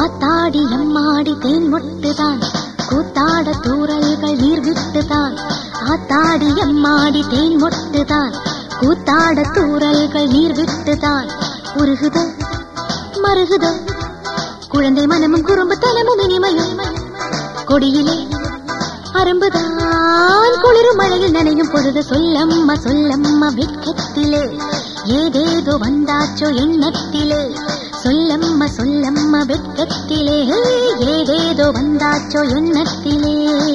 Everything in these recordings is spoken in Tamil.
ஆத்தாடி எம்மாடி தேன் மொட்டுதான் கூத்தாட தூரல்கள் நீர் விட்டுதான் ஆத்தாடி எம்மாடி தேன் மொட்டுதான் கூத்தாட தூரல்கள் நீர் விட்டுதான் உருகுதோ மருகுதோ குழந்தை மனமும் குறும்புத்தனமும் இனிமையும் கொடியிலே அரும்புதான் குளிரும் மழையில் நனையும் பொழுது சொல்லம்மா சொல்லம்மா வெட்கத்திலே ஏதேதோ வந்தாச்சோ எண்ணத்திலே சொல்லம்மா சொல்லம்மா வெட்கத்திலே ஏதேதோ வந்தாச்சோ எண்ணத்திலே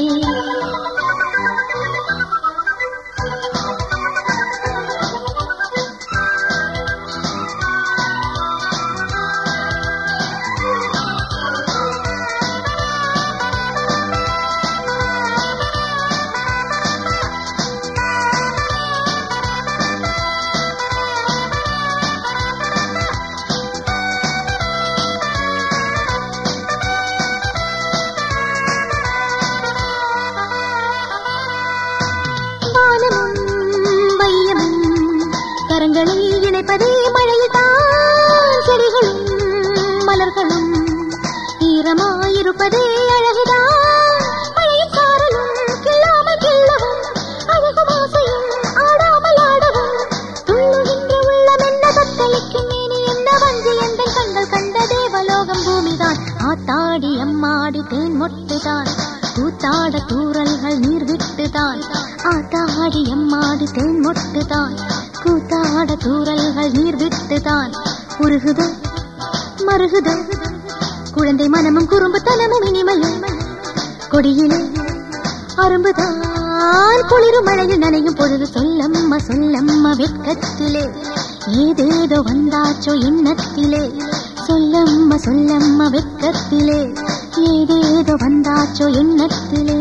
வானமும் வையமும் கரங்களை இணைப்பதே மழையில்தான் செடிகளும் மலர்களும் ஈரமாயிருப்பதே அழகுதான் மழையும் சாரலும் கில்லாமல் கில்லவும் அழகும் ஆசையும் ஆடாமல் ஆடவும் துள்ளுகின்ற உள்ளம் என்ன தத்தளிக்கும் மேனி என்ன வஞ்சி எந்த கண்கள் கண்ட தேவலோகம் பூமிதான் ஆத்தாடி அம்மாடி தேன் மொட்டுதான் கூத்தாட தூரல்கள் நீர் விட்டுதான் ஆத்தாடி அம்மாடி தேன் மொட்டுதான் கூத்தாட தூரல்கள் நீர் விட்டுதான் உருகுதோ மருகுதோ குழந்தை மனமும் குறும்புத்தனமும் இனிமையும் கொடியிலே அரும்புதான் குளிரும் மழையில் நனையும் பொழுது சொல்லம்மா சொல்லம்மா வெட்கத்திலே ஏதேதோ வந்தாச்சோ எண்ணத்திலே சொல்லம்மா சொல்லம்மா வெட்கத்திலே ஏதேதோ வந்தாச்சோ எண்ணத்திலே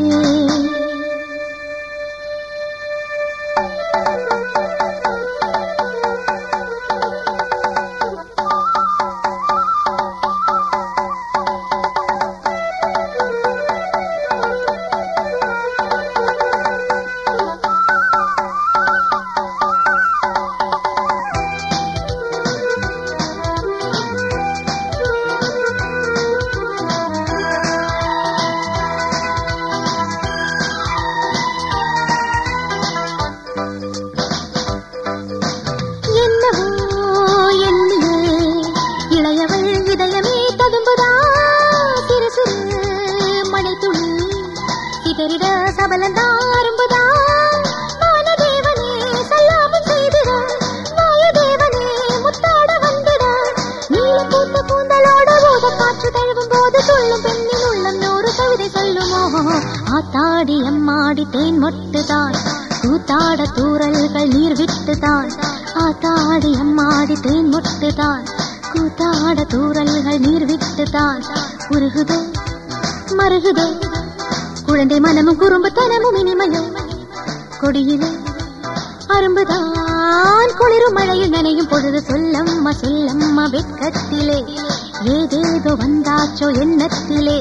என்னவோ எண்ணியே இளையவள் இதயமே ததும்புதா சிறு சிறு மழை துளி சிதறிட சபலந்தா அரும்புதா வானதேவனே சொல்லாமல் செய்திட வாயுதேவனே முத்தாட வந்திட நீல பூத்த கூந்தலோட போத காற்று தழுவும் போது துள்ளும் பெண்ணின் உள்ளம் நூறு கவிதை சொல்லுமோ ஆத்தாடி அம்மாடி தேன் மொட்டுதான் கூத்தாட தூரல்கள் நீர் விட்டுதான் ஆத்தாடி அம்மாடி தேன் மொட்டுதான் கூத்தாட தூரல்கள் நீர் விட்டுதான் உருகுதோ மருகுதோ குழந்தை மனமும் குறும்புத்தனமும் இனிமையும் கொடியிலே அரும்புதான் குளிரும் மழையில் நனையும் பொழுது சொல்லம்மா சொல்லம்மா வெட்கத்திலே ஏதேதோ வந்தாச்சோ எண்ணத்திலே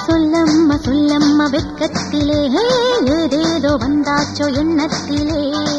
சொல்லம்மா சொல்லம்மா வெட்கத்திலே ஏதேதோ வந்தாச்சோ எண்ணத்திலே